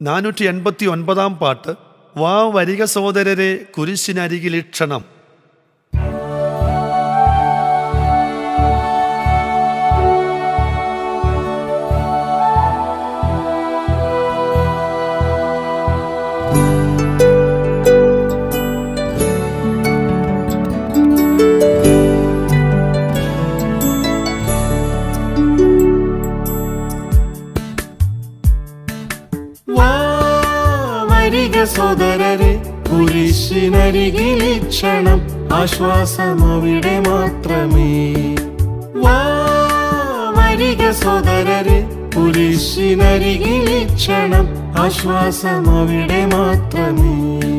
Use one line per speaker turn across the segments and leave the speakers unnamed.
നാനൂറ്റി എൺപത്തി ഒൻപതാം പാട്ട് വാ വരിക സോദരരെ കുരിശിനരികിലിക്ഷണം
വാ വരിക സോദരരെ കുരിശിനരികിലിക്ഷണം ആശ്വാസം അവിടെ മാത്രമേ വാ വരിക സോദരരെ കുരിശിനരികിലിക്ഷണം ആശ്വാസം അവിടെ മാത്രമേ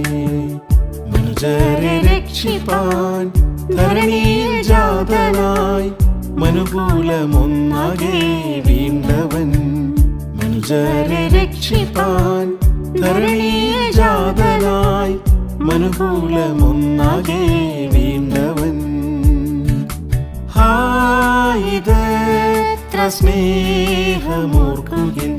മനുജരെ രക്ഷിപ്പാൻ ധരണിയിൽ ജാതനായി മനുകൂലമൊന്നാകെ വീണ്ടവൻ മനുജരെ രക്ഷിപ്പാൻ ധരണിയിൽ ജാതനായി മനുകൂലമൊന്നാകെ വീണ്ടവൻ ഹായിതത്ര സ്നേഹമോർക്കുകിൽ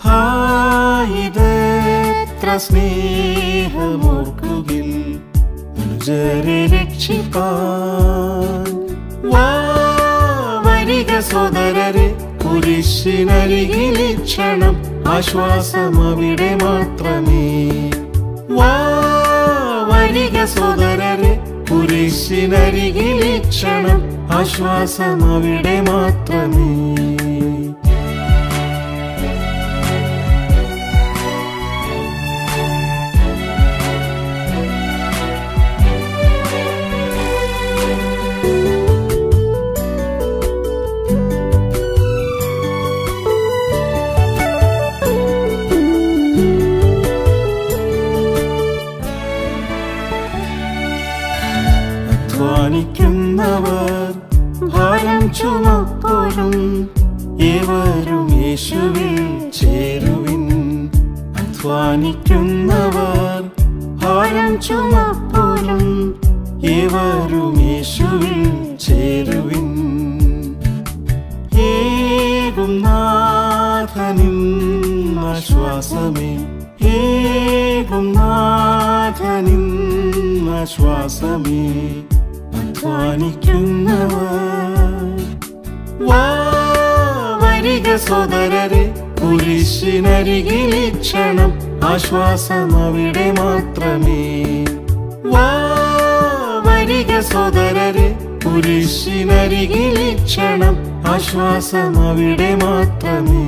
ഹായിതത്ര സ്നേഹമോർക്കുകിൽ മനുജരെ രക്ഷിപ്പാൻ വാ വരിക സോദരരെ കുരിശിനരികിലിക്ഷണം ആശ്വാസം അവിടെ മാത്രമേ വാ വരിക സോദരരെ കുരിശിനരികിലിക്ഷണം ആശ്വാസം അവിടെ മാത്രമേ അധ്വാനിക്കുന്നവർ ഭാരം ചുമപ്പോഴും ഏവരും യേശുവിൽ ചേരുവിൻ അധ്വാനിക്കുന്നവർ ഭാരം ചുമപ്പോഴും ഏവരും യേശുവിൽ ചേരുവിൻ ഏകും നാഥനിൻ ആശ്വാസമേ ഏകും നാഥനിൻ ആശ്വാസമേ അധ്വാനിക്കുന്നവർ വാ വരിക സോദരരെ കുരിശിനരികിലിക്ഷണം ആശ്വാസം അവിടെ മാത്രമേ വാ വരിക സോദരരെ കുരിശിനരികിലിക്ഷണം ആശ്വാസം അവിടെ മാത്രമേ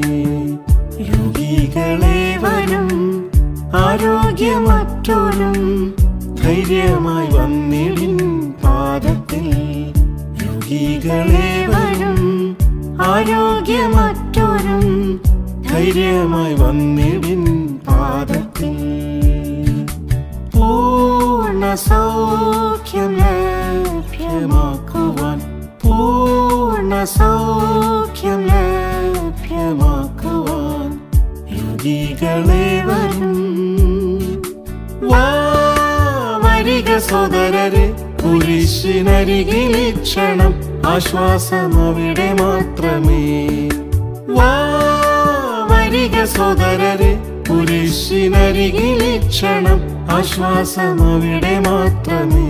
രോഗികളെ വരും ആരോഗ്യമറ്റോരും ധൈര്യമായി വന്നിടിൻ പാദത്തിൽ രോഗികളെ വരും ആരോഗ്യമറ്റോരും ധൈര്യമായി വന്നിടിൻ പാദത്തിൽ പൂർണ്ണ സൗഖ്യം ലഭ്യമാക്കുവാൻ പൂർണ്ണ സൗഖ്യം ലഭ്യമാക്കുവാൻ രോഗികളെ വരും വാ വരിക സോദരരെ കുരിശിനരികിലിക്ഷണം ആശ്വാസം അവിടെ മാത്രമേ വാ വരിക സോദരരെ കുരിശിനരികിലിക്ഷണം ആശ്വാസം അവിടെ മാത്രമേ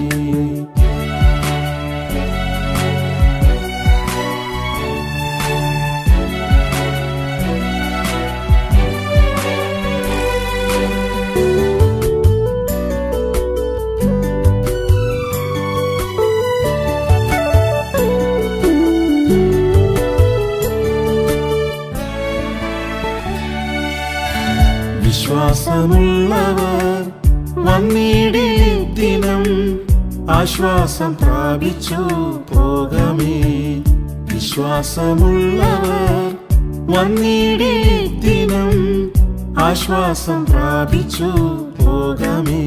വിശ്വാസമുള്ളവർ വന്നിടി ദിനം ആശ്വാസം പ്രാപിച്ചു പോകമേ വിശ്വാസമുള്ളവർ വന്നിടി ദിനം ആശ്വാസം പ്രാപിച്ചു പോകമേ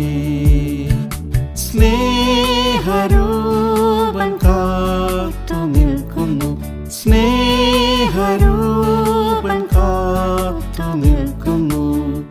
സ്നേഹരൂപൻ കാത്തു നിൽക്കുന്നു സ്നേഹരൂപൻ കാത്തു നിൽക്കുന്നു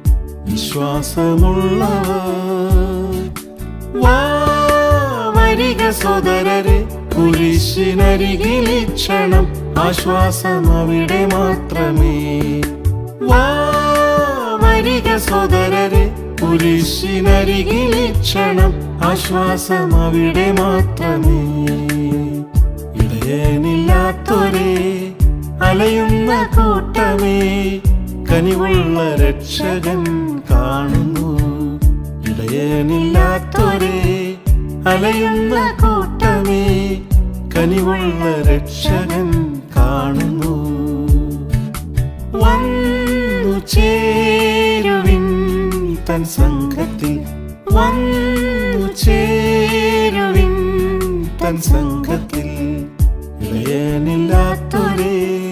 വിശ്വാസമുള്ളവർ വാ വരിക സോദരരെ കുരിശിനരികിലിക്ഷണം ആശ്വാസം അവിടെ മാത്രമേ വാ വരിക വരിക സോദരരെ കുരിശിനരികിൽ ക്ഷണം ആശ്വാസം അവിടെ മാത്രമേ ഇടയനില്ലാത്തൊരേ അലയുന്ന കൂട്ടമേ കനിവുള്ള രക്ഷകൻ കാണുന്നു ഇടയനില്ലാത്തൊരേ അലയുന്ന കൂട്ടമേ കനിവുള്ള രക്ഷകൻ കാണുന്നു വന്നു ചേരുവിൻ തൻ സംഘത്തിൽ വന്നു ചേരുവിൻ തൻ സംഘത്തിൽ ഇളയനില്ലാത്തൊരേ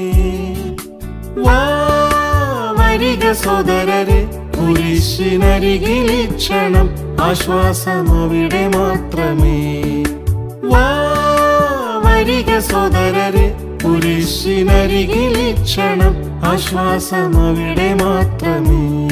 വാ വരിക സോദരരെ കുരിശിനരികിൽ ക്ഷണം ആശ്വാസം അവിടെ മാത്രമേ വാ വരിക സോദരരെ കുരിശിനരികിൽ ക്ഷണം ആശ്വാസം അവിടെ മാത്രമേ